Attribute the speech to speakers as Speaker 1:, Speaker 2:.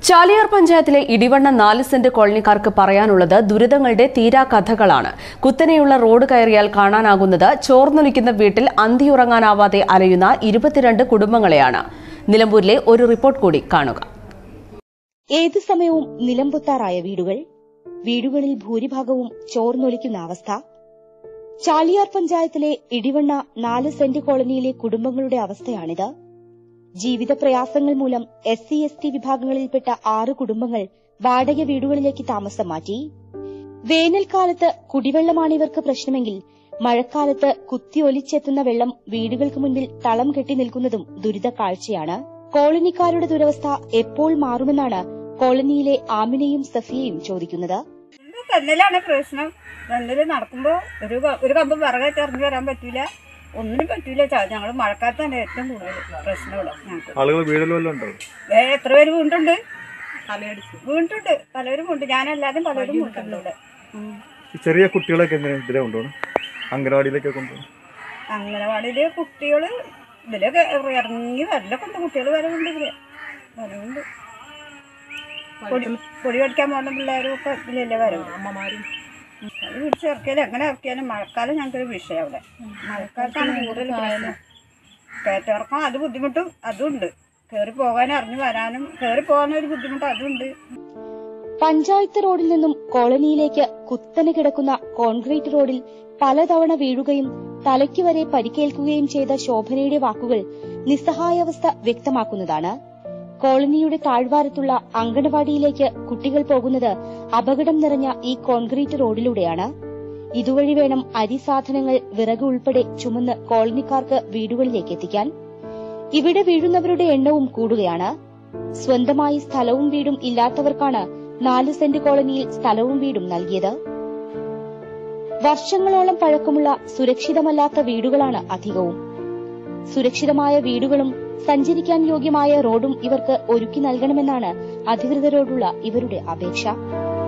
Speaker 1: ചാലിയാർ പഞ്ചായത്തിലെ ഇടിവണ്ണ നാല് സെന്റ് കോളനിക്കാർക്ക് പറയാനുള്ളത് ദുരിതങ്ങളുടെ തീരാ കഥകളാണ് കുത്തനെയുള്ള റോഡ് കയറിയാൽ കാണാനാകുന്നത് ചോർന്നൊലിക്കുന്ന വീട്ടിൽ അന്തിയുറങ്ങാനാവാതെ അലയുന്ന ഇരുപത്തിരണ്ട് കുടുംബങ്ങളെയാണ് നിലമ്പൂരിലെ ഒരു റിപ്പോർട്ട് കൂടി കാണുക
Speaker 2: ഏതു സമയവും നിലംപൊത്താറായ വീടുകൾ വീടുകളിൽ ഭൂരിഭാഗവും ചോർന്നൊലിക്കുന്ന അവസ്ഥ ചാലിയാർ പഞ്ചായത്തിലെ ഇടിവണ്ണ നാല് സെന്റ് കോളനിയിലെ കുടുംബങ്ങളുടെ അവസ്ഥയാണിത് ജീവിത പ്രയാസങ്ങൾ മൂലം എസ് സി എസ് ടി വിഭാഗങ്ങളിൽപ്പെട്ട ആറ് കുടുംബങ്ങൾ വാടക വീടുകളിലേക്ക് താമസം മാറ്റി വേനൽക്കാലത്ത് കുടിവെള്ളമാണ് ഇവർക്ക് പ്രശ്നമെങ്കിൽ മഴക്കാലത്ത് കുത്തിയൊലിച്ചെത്തുന്ന വെള്ളം വീടുകൾക്ക് മുൻപിൽ തളം കെട്ടി നിൽക്കുന്നതും ദുരിത കാഴ്ചയാണ് കോളനിക്കാരുടെ ദുരവസ്ഥ എപ്പോൾ മാറുമെന്നാണ് കോളനിയിലെ ആമിനയും സഫിയയും ചോദിക്കുന്നത്
Speaker 3: ഇത് തെന്നലാണ് പ്രശ്നം തെന്നല് നടക്കുമ്പോ ഒരു ക- ഒരു കമ്പ് വിറകായിട്ട് ഇറങ്ങി വരാൻ പറ്റൂല ഒന്നിനും പറ്റൂല ഞങ്ങൾ മഴക്കാലത്താണ് ഏറ്റവും കൂടുതൽ പ്രശ്നം ഇവിടെ ഞങ്ങൾക്ക്
Speaker 4: ആളുകൾ വീടിൽ വല്ലതും ഉണ്ടോ
Speaker 3: ഏ, എത്ര പേര് വീണ്ടുണ്ട് വീണ്ടുണ്ട് പലരും ഉണ്ട് ഞാനല്ലാതെ പലരും വീണ്ടുണ്ട് ഇവിടെ ഉം.
Speaker 4: ഈ ചെറിയ കുട്ടികളൊക്കെ എങ്ങനെ ഇതിലെ കൊണ്ടുപോകണം അംഗനവാടിയിലൊക്കെ കൊണ്ടുപോകണം
Speaker 3: അംഗനവാടിയില് കുട്ടികള് ഇതിലൊക്കെ ഇറങ്ങി വരലൊക്കെ ഉണ്ട് കുട്ടികൾ വരവുണ്ട് ഇതില് വരവുണ്ട് പൊടി പൊടി പഠിക്കാൻ പോകുന്ന പിള്ളേരും ഒക്കെ ഇതിലല്ലേ വരവ് അമ്മമാരും അത് പിടിച്ച് ഇറക്കിയാലും എങ്ങനെ ഇറക്കിയാലും മഴക്കാലം ഞങ്ങൾക്കൊരു വിഷയം അവിടെ മഴക്കാലത്താണ് കൂടുതൽ പ്രശ്നം കയറ്റിറക്കം അത് ബുദ്ധിമുട്ടും അതുണ്ട് കയറി പോകാനും അറിഞ്ഞു വരാനും കയറി പോകാനും ഒരു ബുദ്ധിമുട്ട് അതുണ്ട്
Speaker 2: പഞ്ചായത്ത് റോഡിൽ നിന്നും കോളനിയിലേക്ക് കുത്തനെ കിടക്കുന്ന കോൺക്രീറ്റ് റോഡിൽ പലതവണ വീഴുകയും തലയ്ക്ക് വരെ പരിക്കേൽക്കുകയും ചെയ്ത ശോഭനയുടെ വാക്കുകൾ നിസ്സഹായാവസ്ഥ വ്യക്തമാക്കുന്നതാണ് കോളനിയുടെ താഴ്വാരത്തുള്ള അങ്കണവാടിയിലേക്ക് കുട്ടികൾ പോകുന്നത് അപകടം നിറഞ്ഞ ഈ കോൺക്രീറ്റ് റോഡിലൂടെയാണ് ഇതുവഴി വേണം അരി സാധനങ്ങൾ വിറക് ഉൾപ്പെടെ ചുമന്ന് കോളനിക്കാർക്ക് വീടുകളിലേക്ക് എത്തിക്കാൻ ഇവിടെ വീഴുന്നവരുടെ എണ്ണവും കൂടുകയാണ് സ്വന്തമായി സ്ഥലവും വീടും ഇല്ലാത്തവർക്കാണ് നാല് സെന്റ് കോളനിയിൽ സ്ഥലവും വീടും നൽകിയത് വർഷങ്ങളോളം പഴക്കമുള്ള സുരക്ഷിതമല്ലാത്ത വീടുകളാണ് അധികവും സുരക്ഷിതമായ വീടുകളും സഞ്ചരിക്കാൻ യോഗ്യമായ റോഡും ഇവർക്ക് ഒരുക്കി നൽകണമെന്നാണ് അധികൃതരോടുള്ള ഇവരുടെ അപേക്ഷ